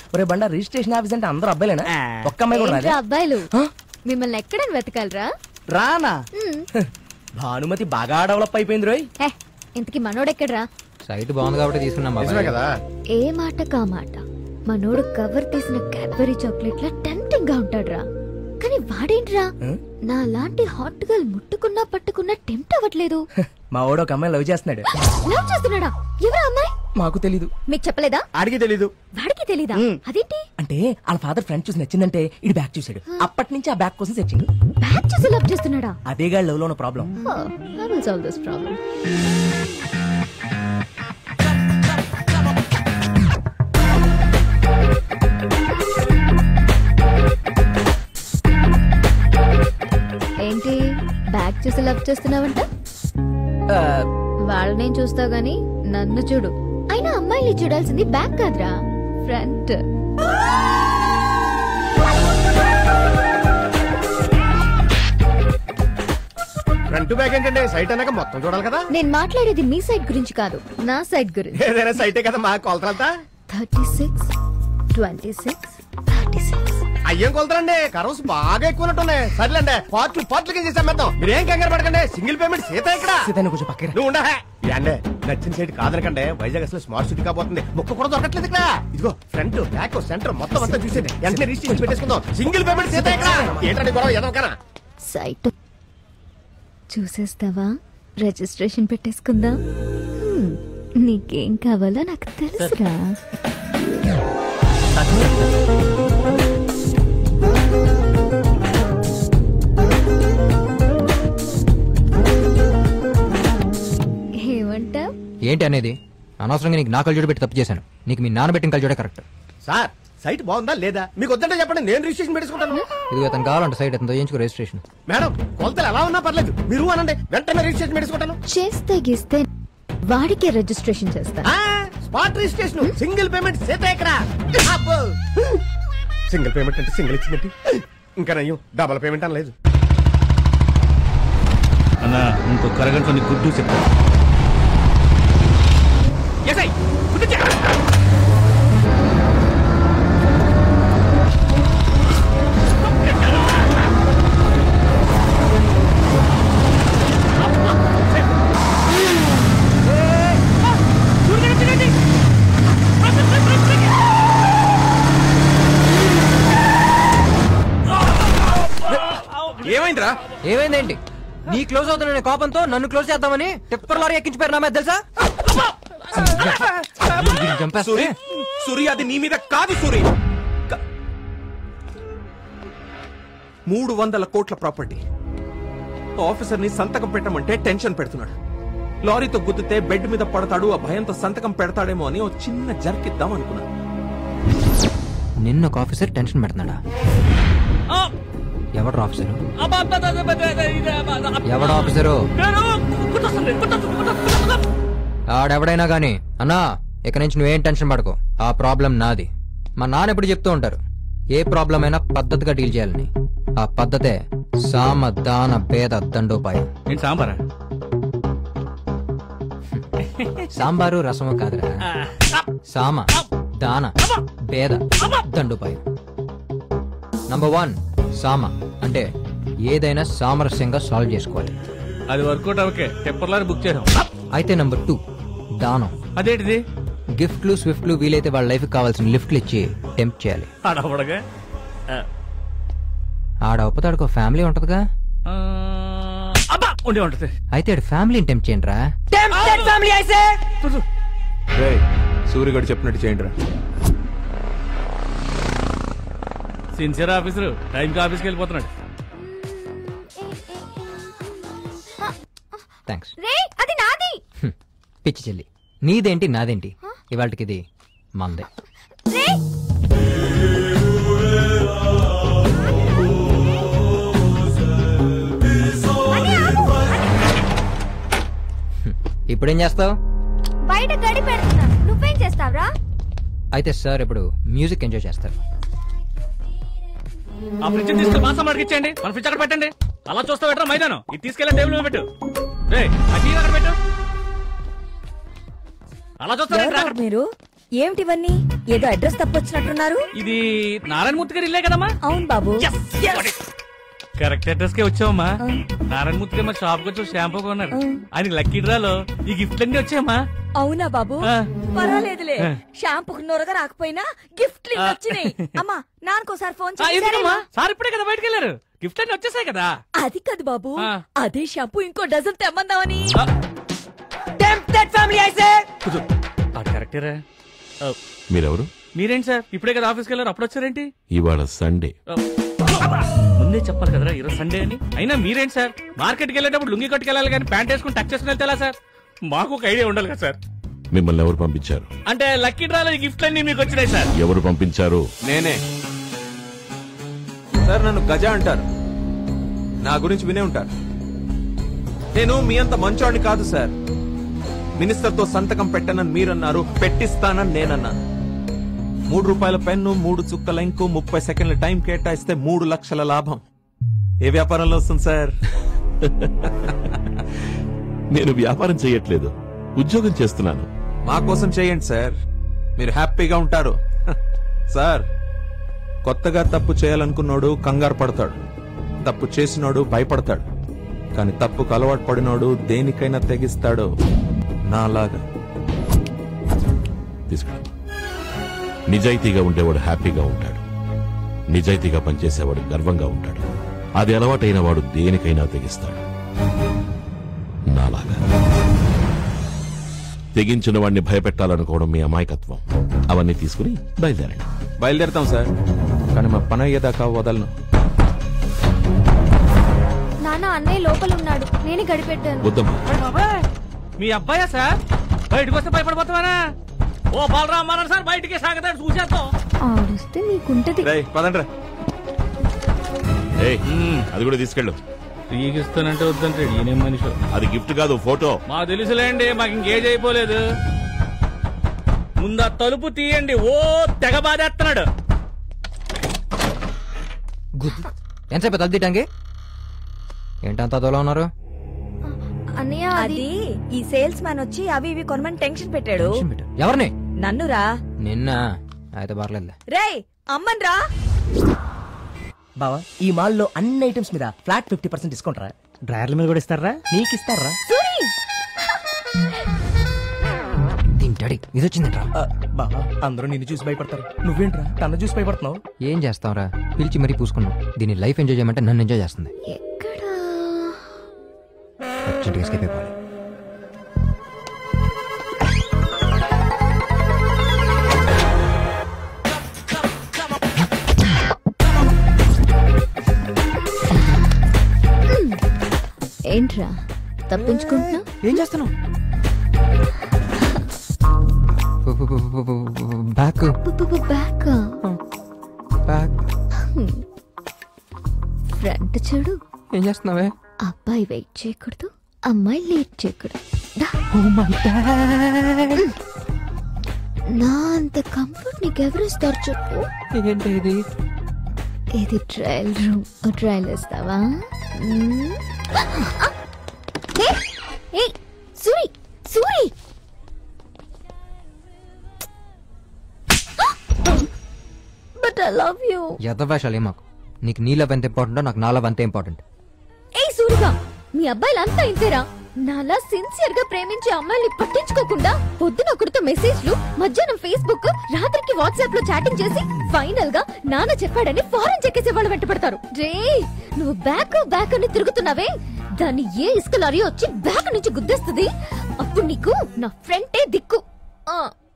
ఒరే బండ registration office అంటే అందరూ అబ్బాయిలేనా ఒక్క అమ్మాయి కూడా ఏంట్రా రాదే అబ్బాయిలు హ? మిమ్మల్ని ఎక్కడని వెతకాలరా రానా భానుమతి బాగా డెవలప్ అయిపోయింది రోయ్ హే ఇంతకి మనోడెక్కడ్రా సైట్ బాగుంది కాబట్టి తీసుకున్నాం నిజమే బాబాయ్ కదా ఏ మాట కా మాట మనోడు కవర్ తీసిన క్యాడ్బరీ చాక్లెట్ లా టెంప్టింగ్ గా ఉంటాడ్రా కానీ వాడేంట్రా నా లాంటి హాట్ గర్ల్ ముట్టుకున్నా పట్టుకున్నా టెంప్ట్ అవ్వట్లేదు మా వాడు ఒక అమ్మాయి లవ్ చేస్తున్నాడు లవ్ చేస్తున్నాడా ఎవరా అమ్మాయి మాకు తెలీదు మీకు చెప్పలేదా అడిగి తెలీదు వాడికి తెలీదా అదేంటి అంటే వాళ్ళ ఫాదర్ ఫ్రెండ్ చూసి నచ్చిందంటే ఇది బ్యాక్ చూసాడు అప్పటి నుంచి ఆ బ్యాక్ కోసం సెర్చింగ్ బ్యాక్ చూసి లవ్ చేస్తున్నాడా అదేగా లవ్ లో ఉన్న problem I will solve this problem ఏంటి బ్యాక్ చూసి లవ్ చేస్తున్నావంట వాళ్ళనేం చూస్తావు గాని నన్ను చూడు అయినా అమ్మాయిని చూడాల్సింది బ్యాక్ కాదురా ఫ్రంట్ ఫ్రంట్ బ్యాక్ ఏంటంటే సైట్ అన్నాక మొత్తం చూడాలి కదా నేను మాట్లాడేది మీ సైడ్ గురించి కాదు నా సైడ్ గురించి ఏదైనా సైటే కదా మా కొలతలంతా thirty six twenty six thirty six అయ్యేం కొలతలండి కరోస్ బాగా ఎక్కువ ఉన్నాయి సర్లేండి పార్ట్లు పార్ట్లు కింద చేసాం మెద్దాం మీరు ఏం కంగారు పడకండి సింగిల్ పేమెంట్ సీత ఇక్కడ సీతని కొంచెం పక్కన నువ్వు ఉండే అండి నచ్చిన సైడ్ కాదనకండి వైజాగ్ అసలు స్మార్ట్ సిటీ కాబోతుంది ముక్క కూడా దొరకట్లేదు ఇక్కడ ఇదిగో ఫ్రంట్ బ్యాక్ సెంటర్ మొత్తం అంతా చూసేది వెంటనే రిజిస్ట్రేషన్ పెట్టేసుకుందాం సింగిల్ పేమెంట్ సీత ఇక్కడ ఏంటండి గొడవ ఎదవకనా సైట్ చూసేస్తావా రిజిస్ట్రేషన్ పెట్టేసుకుందాం హ్మ్, నీకేం కావాలో నాకు తెలుసురా ఏమంటావ్ ఏంటి అనేది అనవసరంగా నీకు నా కళ్ళు పెట్టి తప్పు చేశాను నీకు మీ నాన్న పెట్టిన కళ్ళు కరెక్ట్ సార్ సైట్ బాగుందా లేదా మీకు వద్దంటే చెప్పండి నేను రిజిస్ట్రేషన్ పెట్టేసుకుంటాను ఇది అతను కావాలంటే సైట్ అతను చేయించుకో రిజిస్ట్రేషన్ మేడం కొలతలు ఎలా ఉన్నా పర్లేదు మీరు అనండి వెంటనే రిజిస్ట్రేషన్ పెట్టేసుకుంటాను చేస్తే గీస్తే వాడికే రిజిస్ట్రేషన్ చేస్తా ఆ, spot registration single payment Sita ఇక్కడ సింగిల్ పేమెంట్ అంటే సింగిల్ ఇచ్చినట్టు ఇంకా నయ్యం డబల్ పేమెంట్ అనలేదు అన్న ఇంకొక అరగంట నీకు గుడ్డు చెప్తా ఏమైందిరా ఏమైందేంటి నీ క్లోజ్ అవుతున్న కోపంతో నన్ను క్లోజ్ చేద్దామని టిప్పర్ లారీ ఎక్కించిపోయారు నా మీద తెలుసా చంపేస్తా సూరి సూరి అది నీ మీద కాదు సూరి క- మూడు వందల కోట్ల ప్రాపర్టీ ఆఫీసర్ ని సంతకం పెట్టమంటే టెన్షన్ పెడుతున్నాడు లారీతో గుద్దితే బెడ్ మీద పడతాడు ఆ భయంతో సంతకం పెడతాడేమో అని ఓ చిన్న జర్కిద్దాం అనుకున్నా నిన్న ఒక ఆఫీసర్ టెన్షన్ పెడుతున్నాడా ఎవడు ఆఫీసరు ఎవడు ఆఫీసరు ఆడెవడైనా గాని అన్నా ఇక నుంచి నువ్వేం టెన్షన్ పడకు ఆ ప్రాబ్లం నాది మా నాన్న ఎప్పుడు చెప్తూ ఉంటారు ఏ ప్రాబ్లం అయినా పద్ధతిగా డీల్ చేయాలని ఆ పద్ధతే సామ దాన భేద దండోపాయం ఏంటి సాంబారా సాంబారు రసము కాదురా సామ దాన భేద దండోపాయం నంబర్ వన్ సామ అంటే ఏదైనా సామరస్యంగా సాల్వ్ చేసుకోవాలి అది వర్కౌట్ ఓకే టెంపర్లారీ బుక్ చేసాం అయితే నంబర్ టూ దానం అదేంటిది గిఫ్ట్లు స్విఫ్ట్లు వీలైతే వాళ్ళ లైఫ్ కావాల్సిన లిఫ్ట్లు ఇచ్చి టెంప్ట్ చేయాలి ఆడవడగా ఆడ ఒప్పతాడుకో ఫ్యామిలీ ఉంటదిగా అబ్బా ఉండే ఉంటది అయితే ఆడు ఫ్యామిలీని టెంప్ట్ చేయండి రా సూర్యగడు చెప్పినట్టు చేయండి రా సిన్సియర్ ఆఫీసర్ టైంకి ఆఫీస్కి వెళ్ళిపోతున్నాడు థ్యాంక్స్ రే అది నాది పిచ్చి చెల్లి నీదేంటి నాదేంటి ఇవాళకి ఇది మందే రే ఇప్పుడేం చేస్తావు బయట గడి పెడుతున్నా నువ్వేం చేస్తావురా అయితే సార్ ఇప్పుడు మ్యూజిక్ ఎంజాయ్ చేస్తారు ఆ ఫ్రిడ్జ్ తీసుకెళ్ళి మాసం అడిగించండి మన ఫ్రిడ్జ్ అక్కడ పెట్టండి అలా చూస్తా పెట్టరా మైదానం ఇది తీసుకెళ్ళి టేబుల్ మీద పెట్టు రే ఆ టీవీ అక్కడ పెట్టు అలా చూస్తా ఎవరు మీరు ఏమిటివన్నీ ఏదో అడ్రస్ తప్పొచ్చినట్టున్నారు ఇది నారాయణమూర్తి గారి ఇల్లే కదమ్మా అవును బాబు కరెక్ట్ అడ్రస్ కే వచ్చావమ్మా నారాయణమూర్తి గారు మా షాప్ కి వచ్చి షాంపూ కొన్నారు ఆయన లక్కీ డ్రాలో ఈ గిఫ్ట్ అన్ని వచ్చాయమ్మా అవునా బాబు ఆ. పర్వాలేదులే ఆ. షాంపూ నొరగా రాకపోయినా గిఫ్ట్లు ఇన్ని వచ్చినాయి అమ్మా నాన్నకోసారి ఫోన్ ఆ, ఎందుకమ్మా చేసి సార్ ఇప్పుడే కదా బయటకు వెళ్ళారు గిఫ్ట్ అన్ని వచ్చేసాయి కదా అది కాదు బాబు ఆ. అదే షాంపూ ఇంకో డజన్ తెమ్మందామని ఆ. ఫ్యామిలీ అయితే కుదు. ఆ కరెక్టేరా ఆ, మీరెవరు మీరేంటి సార్ ఇప్పుడే కదా ఆఫీస్కి వెళ్ళారు అప్పుడు వచ్చారేంటి ఇవాళ సండే ఆ, ముందే చెప్పాలి కదరా ఈరోజు సండే అని అయినా మీరేంటి సార్ మార్కెట్కి వెళ్ళేటప్పుడు లుంగి కట్టుకెళ్ళాలి కానీ ప్యాంట్ వేసుకుని టచ్ చేసుకుని వెళ్తే ఎలా సార్ మాకు ఒక ఐడియా ఉండాలి కదా సార్ మిమ్మల్ని ఎవరు పంపించారు అంటే లక్కీ డ్రాలో ఈ గిఫ్ట్ అన్ని మీకు వచ్చినాయి సార్ ఎవరు పంపించారు నేనే సార్ నన్ను గజ అంటారు నా గురించి వినే ఉంటారు నేను మీ అంత మంచోడిని కాదు సార్ మినిస్టర్ తో సంతకం పెట్టనని మీరన్నారు పెట్టిస్తానని నేనన్నాను మూడు రూపాయల పెన్ను మూడు చుక్కల ఇంకు ముప్పై సెకండ్ల టైం కేటాయిస్తే మూడు లక్షల లాభం ఏ వ్యాపారంలో వస్తుంది సార్ నేను వ్యాపారం చేయట్లేదు ఉద్యోగం చేస్తున్నాను మా కోసం చేయండి సార్ మీరు హ్యాపీగా ఉంటారు సార్ కొత్తగా తప్పు చేయాలనుకున్నాడు కంగారు పడతాడు తప్పు చేసినోడు భయపడతాడు కానీ తప్పుకు అలవాటు పడినోడు దేనికైనా తెగిస్తాడు నాలాగా తీసుకురా నిజాయితీగా ఉండేవాడు హ్యాపీగా ఉంటాడు నిజాయితీగా పనిచేసేవాడు గర్వంగా ఉంటాడు అది అలవాటైన వాడు దేనికైనా తెగిస్తాడు నాలాగా తెగించిన వాడిని భయపెట్టాలనుకోవడం మీ అమాయకత్వం అవన్నీ తీసుకుని బయలుదేరండి బయలుదేరుతాం సార్ కానీ మా పని అయ్యేదాకా వదలను నాన్న అన్నయ్య లోపల ఉన్నాడు నేనే గడిపెట్టాను వద్దమ్మా అరే బాబాయ్ మీ అబ్బాయా సార్ బయటకు వస్తే భయపడిపోతావానా ఓ బాలరామ్ మన సార్ బయటికి సాగతాడు చూసేస్తాం ఆడిస్తే నీకుంటది రేయ్ పదండ్రా ఏయ్, అది కూడా తీసుకెళ్ళు ఫ్రీకి ఇస్తానంటే వద్దంటే ఈయనేం మనిషి అది గిఫ్ట్ కాదు ఫోటో మాకు తెలుసులేండి మాకు ఇంకేజ్ అయిపోలేదు ముందు ఆ తలుపు తీయండి ఓ తెగ బాధేస్తున్నాడు ఎంతసేపు తల తీయటానికి ఏంటంత అదోలా ఉన్నారు అన్నయ్య అది అది ఈ సేల్స్ మ్యాన్ వచ్చి అవి ఇవి కొనమని టెన్షన్ పెట్టాడు టెన్షన్ పెట్టు. ఎవరిని నన్నురా నిన్న అయితే పర్లేదులే రేయ్ అమ్మన్ రా బావా ఈ మాల్ లో అన్ని ఐటమ్స్ మీద ఫ్లాట్ ఫిఫ్టీ పర్సెంట్ డిస్కౌంట్ రా డ్రాయర్ల మీద కూడా ఇస్తారా నీకు ఇస్తారా తింటాడి ఇది వచ్చిందంట్రా ఆ, బావా అందరూ నిన్ను చూసి భయపడతారు నువ్వేంట్రా తన చూసి భయపడుతున్నావు ఏం చేస్తావురా పిలిచి మరీ పూసుకున్నావు దీన్ని లైఫ్ ఎంజాయ్ చేయమంటే నన్ను ఎంజాయ్ చేస్తుంది ఎక్కడా అర్జెంట్గా ఎస్కేప్ అయిపోవాలి ఏంట్రా తప్పించుకుంటున్నా ఏం చేస్తున్నావు బ్యాక్ బ్యాక్ బ్యాక్ ఫ్రంట్ చూడు ఏం చేస్తున్నావే అబ్బాయి వెయిట్ చేయకూడదు అమ్మాయి లేట్ చేయకూడదు దా. నా అంత కంఫర్ట్ నీకెవరు ఇస్తారు చెప్పు ఏంటి ఇది ఇది ట్రయల్ రూమ్ ట్రయల్ ఇస్తావా మ్మ్. ఏ, ఏ, Suri Suri but I love you యథవేషాలు మాకు నీకు నీ లవ్ ఎంత ఇంపార్టెంటో నాకు నా లవ్ అంతే ఇంపార్టెంట్ ఏ సూరిగా మీ అబ్బాయిలంతా ఇంతేరా నాలా సిన్సియర్ గా ప్రేమించే అమ్మాయిని పట్టించుకోకుండా పొద్దున ఒకరితో మెసేజ్లు మధ్యాహ్నం ఫేస్బుక్ రాత్రికి వాట్సాప్ లో చాటింగ్ చేసి ఫైనల్ గా నాన్న చెప్పాడని ఫారెన్ చెక్కేసే వాళ్ళు వెంటపడతారు రే నువ్వు బ్యాక్ బ్యాక్ అని తిరుగుతున్నావే దాన్ని ఏ ఇసుక లారీ వచ్చి బ్యాక్ నుంచి గుద్దేస్తుంది అప్పుడు నీకు నా ఫ్రెంటే దిక్కు ఆ